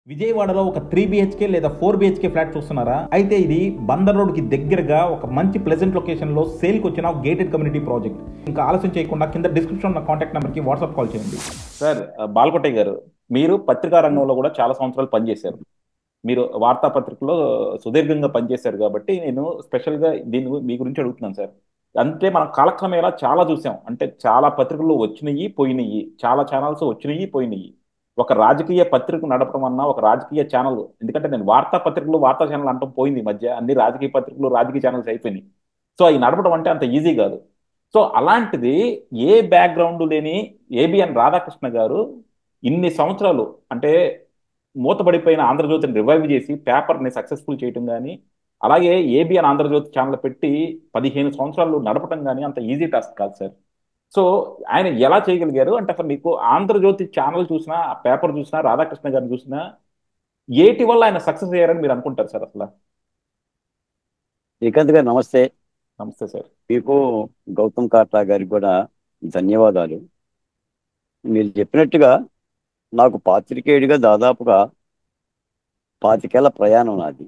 విజయవాడలో ఒక three BHK లేదా ఫోర్ బిహెచ్కే ఫ్లాట్ చూస్తున్నారా అయితే ఇది బందర్ రోడ్ కి దగ్గరగా ఒక మంచి ప్లెజెంట్ లొకేషన్ లో సేల్ కి వచ్చిన గేటెడ్ కమ్యూనిటీ ప్రాజెక్ట్ ఇంకా ఆలస్యం చేయకుండా కింద డిస్క్రిప్షన్ ఉన్న కాంటాక్ట్ నెంబర్ కి వాట్సాప్ కాల్ చేయండి సార్ బాలకోటయ్య గారు మీరు పత్రికా రంగంలో కూడా చాలా సంవత్సరాలు పనిచేశారు మీరు వార్తాపత్రికలో సుదీర్ఘంగా పనిచేశారు కాబట్టి నేను స్పెషల్గా దీని గు- మీ గురించి అడుగుతున్నాను సార్ అంటే మనం కాలక్రమేణా చాలా చూసాం అంటే చాలా పత్రికలు వచ్చినాయి పోయినాయి చాలా ఛానల్స్ వచ్చినాయి పోయినాయి ఒక రాజకీయ పత్రిక నడపడం అన్నా ఒక రాజకీయ ఛానల్ ఎందుకంటే నేను వార్తా పత్రికలు వార్తా ఛానల్ అంటాం పోయింది ఈ మధ్య అన్ని రాజకీయ పత్రికలు రాజకీయ ఛానల్స్ అయిపోయినాయి సో అవి నడపడం అంటే అంత ఈజీ కాదు సో అలాంటిది ఏ బ్యాక్గ్రౌండ్ లేని ఏబిఎన్ రాధాకృష్ణ గారు ఇన్ని సంవత్సరాలు అంటే మూతపడిపోయిన ఆంధ్రజ్యోతిని రివైవ్ చేసి పేపర్ని సక్సెస్ఫుల్ చేయటం కానీ అలాగే ఏబిఎన్ ఆంధ్రజ్యోతి ఛానల్ పెట్టి పదిహేను సంవత్సరాలు నడపడం కానీ అంత ఈజీ టాస్క్ కాదు సార్ సో ఆయన ఎలా చేయగలిగారు అంటే అసలు మీకు ఆంధ్రజ్యోతి ఛానల్ చూసినా ఆ పేపర్ చూసినా రాధాకృష్ణ గారిని చూసినా ఏటి వల్ల ఆయన సక్సెస్ అయ్యారని మీరు అనుకుంటారు సార్ అసలు శ్రీకాంత్ గారు నమస్తే నమస్తే సార్ మీకు గౌతమ్ కాట్లా గారికి కూడా ధన్యవాదాలు మీరు చెప్పినట్టుగా నాకు పాత్రికేయుడిగా దాదాపుగా పాతికేళ్ల ప్రయాణం నాది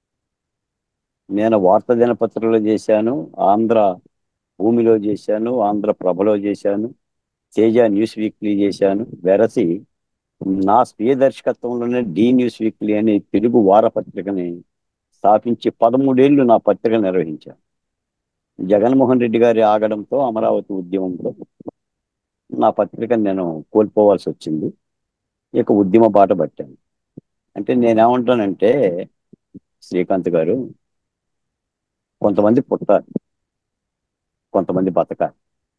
నేను వార్తా దినపత్రికలో చేశాను ఆంధ్ర భూమిలో చేశాను ఆంధ్ర ప్రభలో చేశాను తేజ న్యూస్ వీక్లీ చేశాను వెరసి నా స్వీయ దర్శకత్వంలోనే డి న్యూస్ వీక్లీ అనే తెలుగు వారపత్రికని స్థాపించి పదమూడేళ్లు నా పత్రిక నిర్వహించాను జగన్మోహన్ రెడ్డి గారి ఆగడంతో అమరావతి ఉద్యమంతో నా పత్రికను నేను కోల్పోవాల్సి వచ్చింది ఇక ఉద్యమ బాట పట్టాను అంటే నేనేమంటానంటే శ్రీకాంత్ గారు కొంతమంది పుట్టారు కొంతమంది బతకాలి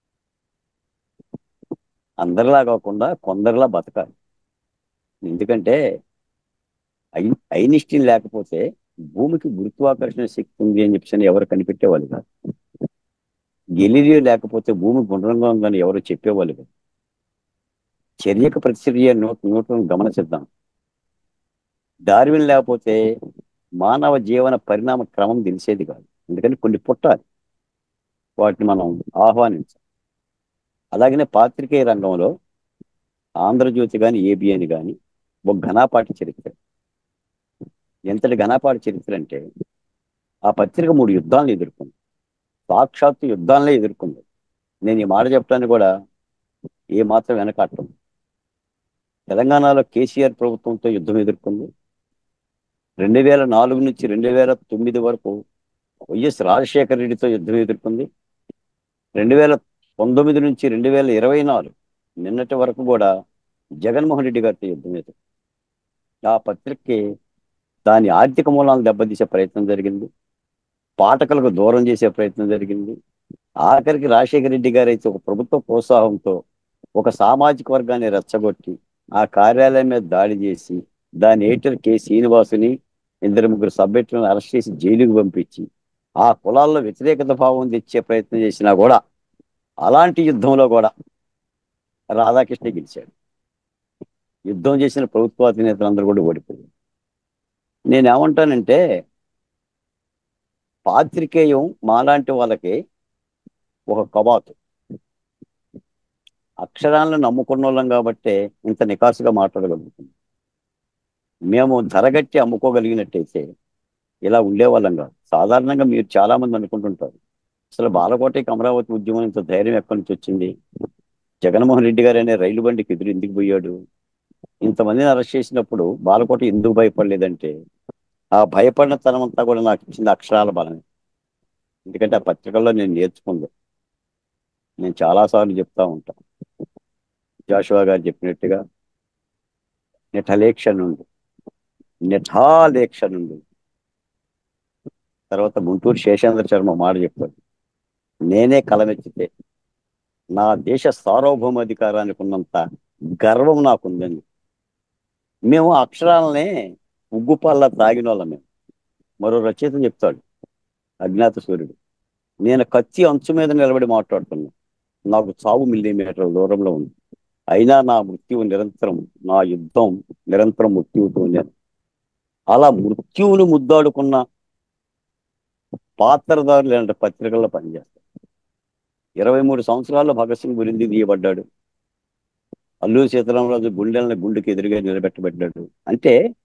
అందరిలా కాకుండా కొందరిలా బతకాలి ఎందుకంటే ఐ ఐనిస్టీన్ లేకపోతే భూమికి గురుత్వాకర్షణ శక్తి ఉంది అని చెప్పేసి ఎవరు కనిపెట్టేవాళ్ళు కాదు గెలీలియో లేకపోతే భూమి గుండ్రంగా ఉందని ఎవరు చెప్పేవాళ్ళు కాదు చర్యకు ప్రతిచర్య నూట నూటను గమనిద్దాం డార్విన్ లేకపోతే మానవ జీవన పరిణామ క్రమం తెలిసేది కాదు ఎందుకని కొన్ని పుట్టాలి వాటిని మనం ఆహ్వానించాలి అలాగనే పాత్రికేయ రంగంలో ఆంధ్రజ్యోతి కానీ ఏబిఎన్ కానీ ఒక ఘనాపాటి చరిత్ర ఎంతటి ఘనాపాటి చరిత్ర అంటే ఆ పత్రిక మూడు యుద్ధాలను ఎదుర్కొంది సాక్షాత్తు యుద్ధాలనే ఎదుర్కొంది నేను ఈ మాట చెప్పడానికి కూడా ఏ మాత్రం వెనకాటం తెలంగాణలో కేసీఆర్ ప్రభుత్వంతో యుద్ధం ఎదుర్కొంది రెండు వేల నాలుగు నుంచి రెండు వేల తొమ్మిది వరకు వైఎస్ రాజశేఖర రెడ్డితో యుద్ధం ఎదుర్కొంది రెండు వేల పంతొమ్మిది నుంచి రెండు వేల ఇరవై నాలుగు నిన్నటి వరకు కూడా జగన్మోహన్ రెడ్డి గారితో యుద్ధం ఎదుర్కొంది ఆ పత్రికకి దాని ఆర్థిక మూలాలను దెబ్బతీసే ప్రయత్నం జరిగింది పాఠకులకు దూరం చేసే ప్రయత్నం జరిగింది ఆఖరికి రాజశేఖర రెడ్డి గారు అయితే ఒక ప్రభుత్వ ప్రోత్సాహంతో ఒక సామాజిక వర్గాన్ని రెచ్చగొట్టి ఆ కార్యాలయం మీద దాడి చేసి దాని ఎడిటర్ కె శ్రీనివాసుని ఇద్దరు ముగ్గురు సభ్యులను అరెస్ట్ చేసి జైలుకు పంపించి ఆ కులాల్లో వ్యతిరేకత భావం తెచ్చే ప్రయత్నం చేసినా కూడా అలాంటి యుద్ధంలో కూడా రాధాకృష్ణ గెలిచాడు యుద్ధం చేసిన ప్రభుత్వాధినేతలందరూ కూడా ఓడిపోయారు నేనేమంటానంటే పాత్రికేయం మాలాంటి వాళ్ళకి ఒక కవాతు అక్షరాలను నమ్ముకున్న వాళ్ళం కాబట్టే ఇంత నికాసుగా మాట్లాడగలుగుతుంది మేము ధరగట్టి అమ్ముకోగలిగినట్టయితే ఇలా ఉండేవాళ్ళం కాదు సాధారణంగా మీరు చాలా మంది అనుకుంటుంటారు అసలు బాలకోటకి అమరావతి ఉద్యమం ఇంత ధైర్యం ఎక్కడి నుంచి వచ్చింది జగన్మోహన్ రెడ్డి గారు అనే రైలు బండికి ఎదురు ఎందుకు పోయాడు ఇంతమందిని అరెస్ట్ చేసినప్పుడు బాలకోట ఎందుకు భయపడలేదంటే ఆ భయపడిన తనం అంతా కూడా నాకు ఇచ్చింది అక్షరాల బలమే ఎందుకంటే ఆ పత్రికల్లో నేను నేర్చుకుంది నేను చాలాసార్లు చెప్తా ఉంటాను జాషువా గారు చెప్పినట్టుగా నిఠలేక్ష నుండి నిఠాలేక్ష నుండి తర్వాత గుంటూరు శేషేంద్ర శర్మ మాట చెప్పాడు నేనే కలమెత్తితే నా దేశ సార్వభౌమాధికారానికి ఉన్నంత గర్వం నాకుందని మేము ఆ అక్షరాలనే ఉగ్గుపాల్లా తాగిన వాళ్ళం మేము మరో రచయిత చెప్తాడు అజ్ఞాత సూర్యుడు నేను కత్తి అంచు మీద నిలబడి మాట్లాడుతున్నా నాకు చావు మిల్లీమీటర్ దూరంలో ఉంది అయినా నా మృత్యువు నిరంతరం నా యుద్ధం నిరంతరం మృత్యువుతో నేను అలా మృత్యువును ముద్దాడుకున్న పాత్రదారులు ఇలాంటి పత్రికల్లో పనిచేస్తారు ఇరవై మూడు సంవత్సరాల్లో భగత్ సింగ్ గురించి తీయబడ్డాడు అల్లూరి సీతారామరాజు గుండెలను గుండెకి ఎదురుగా నిలబెట్టబడ్డాడు అంటే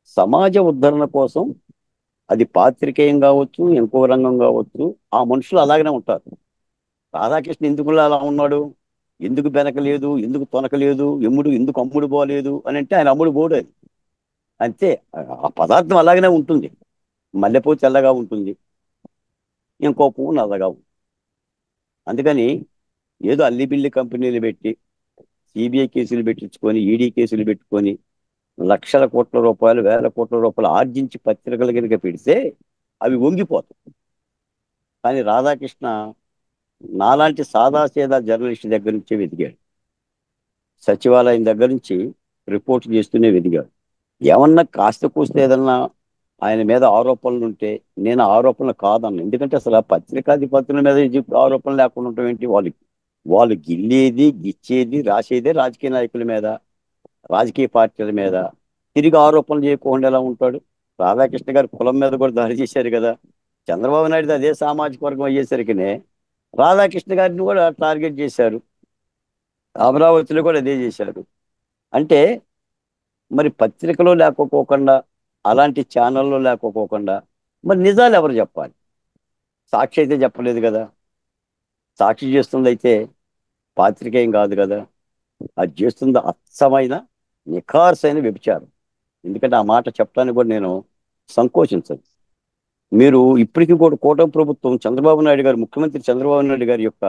సమాజ ఉద్ధరణ కోసం అది పాత్రికేయం కావచ్చు ఇంకో రంగం కావచ్చు ఆ మనుషులు అలాగనే ఉంటారు రాధాకృష్ణ ఎందుకు అలా ఉన్నాడు ఎందుకు బెనకలేదు ఎందుకు తొనకలేదు ఎమ్ముడు ఎందుకు అమ్ముడు పోలేదు అని అంటే ఆయన అమ్ముడు పోడు అది అంతే ఆ పదార్థం అలాగనే ఉంటుంది మల్లెపూ తెల్లగా ఉంటుంది ఇంకో పువ్వు నల్లగా ఉంటుంది అందుకని ఏదో అల్లిబిల్లి కంపెనీలు పెట్టి సిబిఐ కేసులు పెట్టించుకొని ఈడీ కేసులు పెట్టుకొని లక్షల కోట్ల రూపాయలు వేల కోట్ల రూపాయలు ఆర్జించి పత్రికలు కనుక పెడితే అవి వంగిపోతాయి కానీ రాధాకృష్ణ నాలాంటి సాదాసీదా జర్నలిస్ట్ దగ్గర నుంచే వెతికాడు సచివాలయం దగ్గర నుంచి రిపోర్ట్ చేస్తూనే వెతికాడు ఏమన్నా కాస్త కూస్తే ఏదన్నా ఆయన మీద ఆరోపణలు ఉంటే నేను ఆరోపణలు కాదన్న ఎందుకంటే అసలు ఆ పత్రికాధిపతుల మీద ఇది ఆరోపణలు లేకుండా ఉండటం ఏంటి వాళ్ళు వాళ్ళు గిల్లేది గిచ్చేది రాసేదే రాజకీయ నాయకుల మీద రాజకీయ పార్టీల మీద తిరిగి ఆరోపణలు చేయకుండా ఎలా ఉంటాడు రాధాకృష్ణ గారు కులం మీద కూడా దాడి చేశారు కదా చంద్రబాబు నాయుడు అదే సామాజిక వర్గం అయ్యేసరికినే రాధాకృష్ణ గారిని కూడా టార్గెట్ చేశారు అమరావతిలో కూడా అదే చేశారు అంటే మరి పత్రికలో లేకపోకుండా అలాంటి ఛానల్లో లేకపోకుండా మరి నిజాలు ఎవరు చెప్పాలి సాక్షి అయితే చెప్పలేదు కదా సాక్షి చేస్తుంది అయితే పాత్రికేయం కాదు కదా అది చేస్తుంది అచ్చమైన నిఖార్సైన వ్యభిచారం ఎందుకంటే ఆ మాట చెప్పడానికి కూడా నేను సంకోచించను మీరు ఇప్పటికీ కూడా కూటమి ప్రభుత్వం చంద్రబాబు నాయుడు గారు ముఖ్యమంత్రి చంద్రబాబు నాయుడు గారి యొక్క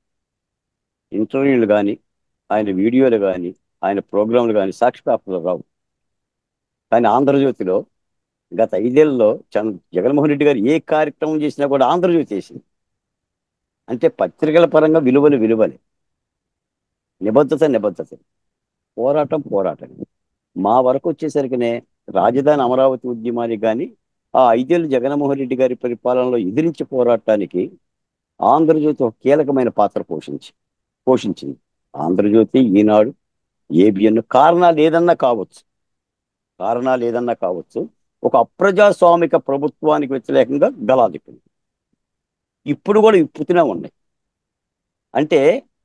ఇంటర్వ్యూలు కానీ ఆయన వీడియోలు కానీ ఆయన ప్రోగ్రాంలు కానీ సాక్షి పేపర్లో రావు కానీ ఆంధ్రజ్యోతిలో గత ఐదేళ్లలో చంద్ర జగన్మోహన్ రెడ్డి గారు ఏ కార్యక్రమం చేసినా కూడా ఆంధ్రజ్యోతి చేసింది అంటే పత్రికల పరంగా విలువలు విలువలే నిబద్ధత నిబద్ధత పోరాటం పోరాటం మా వరకు వచ్చేసరికినే రాజధాని అమరావతి ఉద్యమానికి కానీ ఆ ఐదేళ్ళు జగన్మోహన్ రెడ్డి గారి పరిపాలనలో ఎదిరించి పోరాటానికి ఆంధ్రజ్యోతి ఒక కీలకమైన పాత్ర పోషించి పోషించింది ఆంధ్రజ్యోతి ఈనాడు ఏబిఎన్ కారణాలు ఏదన్నా కావచ్చు కారణాలు ఏదన్నా కావచ్చు ఒక అప్రజాస్వామిక ప్రభుత్వానికి వ్యతిరేకంగా గలాదిపింది ఇప్పుడు కూడా ఇప్పుతూనే ఉన్నాయి అంటే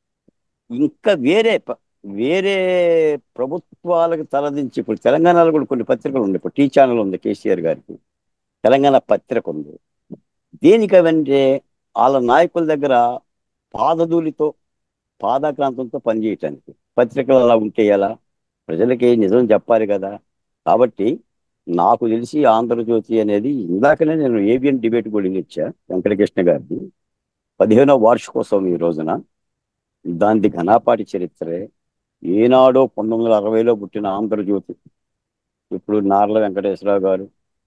ఇంకా వేరే ప- వేరే ప్రభుత్వాలకు తలదించి ఇప్పుడు తెలంగాణలో కూడా కొన్ని పత్రికలు ఉన్నాయి ఇప్పుడు టీ ఛానల్ ఉంది కేసీఆర్ గారికి తెలంగాణ పత్రిక ఉంది దేనికి అవంటే వాళ్ళ నాయకుల దగ్గర పాదధూలితో పాదాక్రాంతంతో పనిచేయటానికి పత్రికలు అలా ఉంటే ఎలా ప్రజలకి నిజం చెప్పాలి కదా కాబట్టి నాకు తెలిసి ఆంధ్రజ్యోతి అనేది ఇందాకనే నేను ఏబిఎన్ డిబేట్ కూడా ఇచ్చా వెంకటకృష్ణ గారిది పదిహేనో వార్షికోత్సవం ఈ రోజున దానిది ఘనాపాటి చరిత్రే ఏనాడో పంతొమ్మిది వందల అరవైలో పుట్టిన ఆంధ్రజ్యోతి ఇప్పుడు నార్ల వెంకటేశ్వరరావు గారు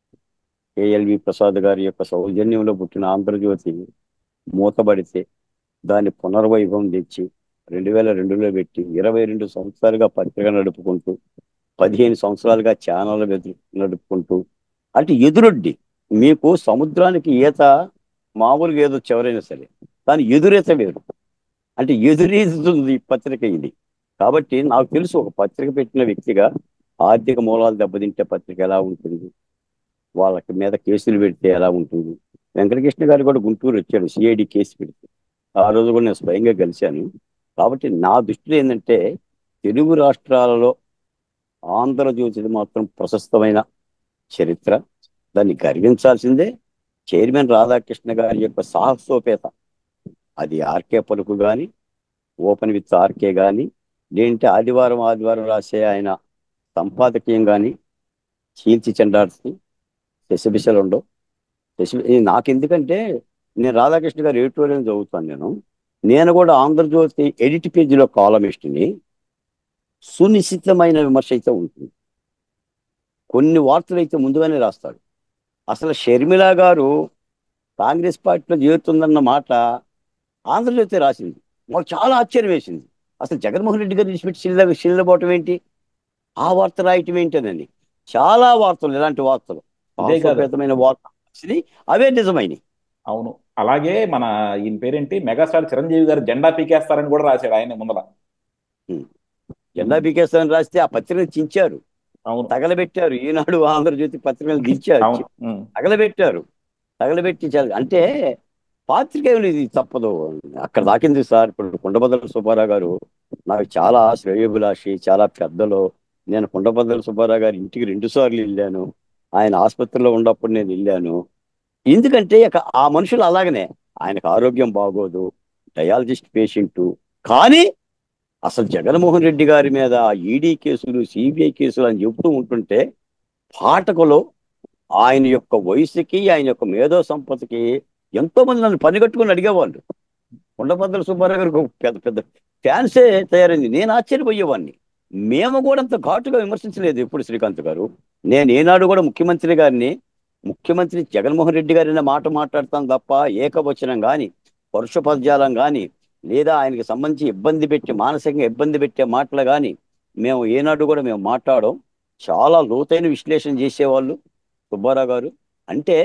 ఏఎల్వి ప్రసాద్ గారి యొక్క సౌజన్యంలో పుట్టిన ఆంధ్రజ్యోతి మూతబడితే దాన్ని పునర్వైభవం తెచ్చి రెండు వేల రెండులో పెట్టి ఇరవై రెండు సంవత్సరాలుగా పత్రిక నడుపుకుంటూ పదిహేను సంవత్సరాలుగా ఛానల్ నడుపుకుంటూ అంటే ఎదురొడ్డి మీకు సముద్రానికి ఈత మామూలుగా ఏదో ఎవరైనా సరే కానీ ఎదురీత వేరు అంటే ఎదురీతుంది పత్రిక ఇది కాబట్టి నాకు తెలుసు ఒక పత్రిక పెట్టిన వ్యక్తిగా ఆర్థిక మూలాలు దెబ్బతింటే పత్రిక ఎలా ఉంటుంది వాళ్ళకి మీద కేసులు పెడితే ఎలా ఉంటుంది వెంకటకృష్ణ గారు కూడా గుంటూరు వచ్చాడు సిఐడి కేసు పెడితే ఆ రోజు కూడా నేను స్వయంగా కలిశాను కాబట్టి నా దృష్టిలో ఏంటంటే తెలుగు రాష్ట్రాలలో ఆంధ్రజ్యోతిది మాత్రం ప్రశస్తమైన చరిత్ర దాన్ని గర్వించాల్సిందే చైర్మన్ రాధాకృష్ణ గారి యొక్క సాహసోపేత అది ఆర్కే పలుకు కానీ ఓపెన్ విత్ ఆర్కే కానీ లేదంటే ఆదివారం ఆదివారం రాసే ఆయన సంపాదకీయం కానీ చీల్చి చెండాడుతూ శశిబిషలు ఉండవు శశి ఇది నాకెందుకంటే నేను రాధాకృష్ణ గారు ఎడిటోరియల్ చదువుతాను నేను నేను కూడా ఆంధ్రజ్యోతి ఎడిట్ పేజీలో కాలమిస్ట్ని సునిశ్చితమైన విమర్శ అయితే ఉంటుంది కొన్ని వార్తలు అయితే ముందుగానే రాస్తాడు అసలు షర్మిల గారు కాంగ్రెస్ పార్టీలో చేరుతుందన్న మాట ఆంధ్రజ్యోతి రాసింది మాకు చాలా ఆశ్చర్యం వేసింది అసలు జగన్మోహన్ రెడ్డి గారు విడిచిపెట్టి శిల్ల శిల్లబోవటం ఏంటి ఆ వార్త రాయటం ఏంటనని చాలా వార్తలు ఇలాంటి వార్తలు ఇదే కాదు. సాహసోపేతమైన వార్తలు వచ్చినాయి. అవే నిజమైనవి అవును అలాగే మన ఈయన పేరేంటి మెగాస్టార్ చిరంజీవి గారు జెండా పీకేస్తారని కూడా రాశాడు ఆయన ముందర జెండా బీకేస్తామని రాస్తే ఆ పత్రికలు చించారు అవును తగలబెట్టారు ఈనాడు ఆంధ్రజ్యోతి పత్రికలు దించారు అవును ఉమ్. తగలబెట్టారు తగలబెట్టి చాలా- అంటే పాత్రికేయులు ఇది తప్పదు అక్కడ దాకింది సార్ ఇప్పుడు కుండబదల సుబ్బారావు గారు నాకు చాలా శ్రేయోభిలాషి చాలా పెద్దలు నేను కొండబద్దల సుబ్బారావు గారి ఇంటికి రెండు సార్లు వెళ్ళాను ఆయన ఆసుపత్రిలో ఉన్నప్పుడు నేను వెళ్ళాను ఎందుకంటే ఇక ఆ మనుషులు అలాగనే ఆయనకు ఆరోగ్యం బాగోదు డయాలజిస్ట్ పేషెంట్ కానీ అసలు జగన్మోహన్ రెడ్డి గారి మీద ఈడీ కేసులు సిబిఐ కేసులు అని చెబుతూ ఉంటుంటే పాఠకులు ఆయన యొక్క వయసుకి ఆయన యొక్క మేధో సంపత్తికి ఎంతో మంది నన్ను పనిగట్టుకుని అడిగేవాళ్ళు కొండపద్దల సుబ్బారావు గారికి ఒక పెద్ద పెద్ద ఫ్యాన్సే తయారైంది నేను ఆశ్చర్యపోయేవాడిని మేము కూడా అంత ఘాటుగా విమర్శించలేదు ఎప్పుడు శ్రీకాంత్ గారు నేను ఏనాడు కూడా ముఖ్యమంత్రి గారిని ముఖ్యమంత్రి జగన్మోహన్ రెడ్డి గారి మాట మాట్లాడతాను తప్ప ఏకవచనం కానీ పరుష పద్యాలం కానీ లేదా ఆయనకి సంబంధించి ఇబ్బంది పెట్టి మానసికంగా ఇబ్బంది పెట్టే మాటలు కానీ మేము ఏనాడు కూడా మేము మాట్లాడడం చాలా లోతైన విశ్లేషణ చేసేవాళ్ళు సుబ్బారావు గారు అంటే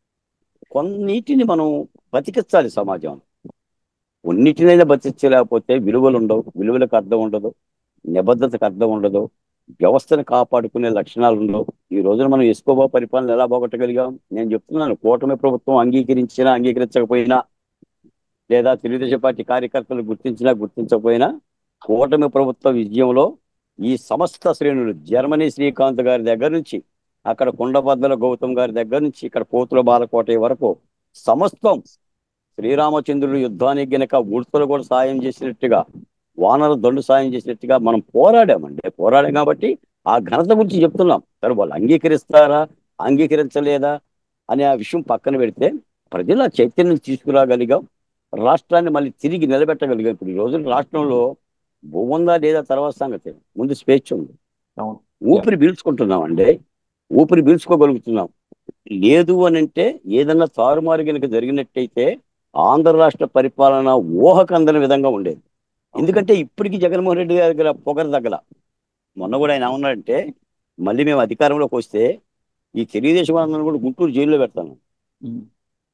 కొన్నిటిని మనం బతికించాలి సమాజం కొన్నిటినైనా బతికించలేకపోతే విలువలు ఉండవు విలువలకు అర్థం ఉండదు నిబద్ధతకు అర్థం ఉండదు వ్యవస్థను కాపాడుకునే లక్షణాలు ఉండవు ఈ రోజున మనం ఎస్కోబా పరిపాలన ఎలా పోగొట్టగలిగాం నేను చెప్తున్నాను కూటమి ప్రభుత్వం అంగీకరించినా అంగీకరించకపోయినా లేదా తెలుగుదేశం పార్టీ కార్యకర్తలు గుర్తించినా గుర్తించకపోయినా కూటమి ప్రభుత్వ విజయంలో ఈ సమస్త శ్రేణులు జర్మనీ శ్రీకాంత్ గారి దగ్గర నుంచి అక్కడ కొండబద్దల గౌతమ్ గారి దగ్గర నుంచి ఇక్కడ పోతుల బాలకోట వరకు సమస్తం శ్రీరామచంద్రుడు యుద్ధానికి గనక ఉడతలు కూడా సాయం చేసినట్టుగా వానర దండు సాయం చేసినట్టుగా మనం పోరాడామండి పోరాడాం కాబట్టి ఆ ఘనత గురించి చెప్తున్నాం సరే వాళ్ళు అంగీకరిస్తారా అంగీకరించలేదా అనే ఆ విషయం పక్కన పెడితే ప్రజల చైతన్యం తీసుకురాగలిగాం రాష్ట్రాన్ని మళ్ళీ తిరిగి నిలబెట్టగలిగాం ఇప్పుడు ఈ రోజున రాష్ట్రంలో భూముందా లేదా తర్వాత సంగతి ముందు స్వేచ్ఛ ఉంది అవును ఊపిరి పీల్చుకుంటున్నామండి ఊపిరి పీల్చుకోగలుగుతున్నాం లేదు అని అంటే ఏదన్నా తారుమారు కనుక జరిగినట్టయితే ఆంధ్ర రాష్ట్ర పరిపాలన ఊహకందని విధంగా ఉండేది ఎందుకంటే ఇప్పటికీ జగన్మోహన్ రెడ్డి గారి దగ్గర పొగరు తగ్గల మొన్న కూడా ఆయన ఏమన్నాడంటే మళ్ళీ మేము అధికారంలోకి వస్తే ఈ తెలుగుదేశం వాళ్ళందరూ కూడా గుంటూరు జైల్లో పెడతాను ఉమ్.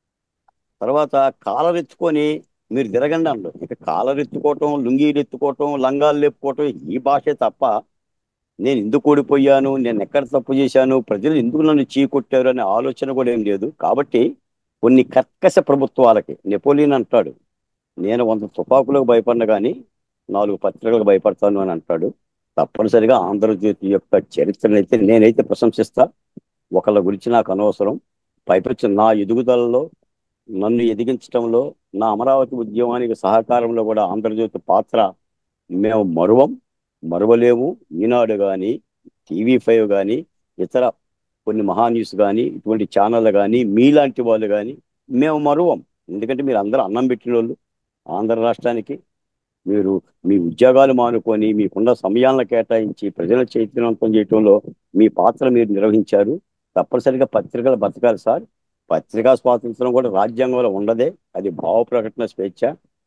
తర్వాత కాలర్ ఎత్తుకొని మీరు తిరగండి అన్నారు ఇక కాలర్ ఎత్తుకోవటం లుంగీలు ఎత్తుకోవటం లంగాలు లేపుకోవటం ఈ భాషే తప్ప నేను ఎందుకు ఓడిపోయాను నేను ఎక్కడ తప్పు చేశాను ప్రజలు ఎందుకు నన్ను చీకొట్టారు అనే ఆలోచన కూడా ఏం లేదు కాబట్టి కొన్ని కర్కశ ప్రభుత్వాలకి నెపోలియన్ అంటాడు నేను వంద తుపాకులకు భయపడిన కానీ నాలుగు పత్రికలకు భయపడతాను అని అంటాడు తప్పనిసరిగా ఆంధ్రజ్యోతి యొక్క చరిత్రను అయితే నేనైతే ప్రశంసిస్తా ఒకళ్ళ గురించి నాకు అనవసరం పైపచ్చి నా ఎదుగుదలలో నన్ను ఎదిగించడంలో నా అమరావతి ఉద్యమానికి సహకారంలో కూడా ఆంధ్రజ్యోతి పాత్ర మేము మరువం మరువలేము ఈనాడు కానీ టీవీ ఫైవ్ కానీ ఇతర కొన్ని మహా న్యూస్ కానీ ఇటువంటి ఛానళ్ళు కానీ మీలాంటి వాళ్ళు కానీ మేము మరువం ఎందుకంటే మీరు అందరూ అన్నం పెట్టిన వాళ్ళు ఆంధ్ర రాష్ట్రానికి మీరు మీ ఉద్యోగాలు మానుకొని మీకున్న సమయాలను కేటాయించి ప్రజల చైతన్యవంతం చేయడంలో మీ పాత్ర మీరు నిర్వహించారు తప్పనిసరిగా పత్రికలు బతకాలి సార్ పత్రికా స్వాతంత్రం కూడా రాజ్యాంగంలో ఉండదే అది భావ ప్రకటన స్వేచ్ఛ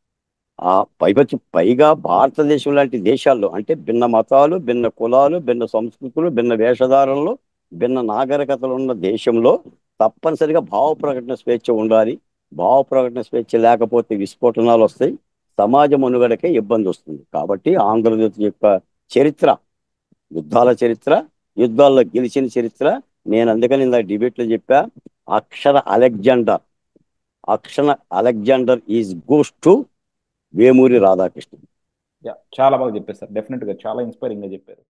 ఆ పైపచ్చి పైగా భారతదేశం లాంటి దేశాల్లో అంటే భిన్న మతాలు భిన్న కులాలు భిన్న సంస్కృతులు భిన్న వేషధారణలు భిన్న నాగరికతలు ఉన్న దేశంలో తప్పనిసరిగా భావ ప్రకటన స్వేచ్ఛ ఉండాలి భావ ప్రకటన స్వేచ్ఛ లేకపోతే విస్ఫోటనాలు వస్తాయి సమాజ మనుగడకే ఇబ్బంది వస్తుంది కాబట్టి ఆంధ్రజ్యోతి యొక్క చరిత్ర యుద్ధాల చరిత్ర యుద్ధాల్లో గెలిచిన చరిత్ర నేను అందుకని ఇందాక డిబేట్లో చెప్పా అక్షర అలెగ్జాండర్ అక్షర Alexander is goes to Vemuri Radhakrishna yeah చాలా బాగా చెప్పారు సార్ డెఫినెట్ గా చాలా ఇన్స్పైరింగ్ గా చెప్పారు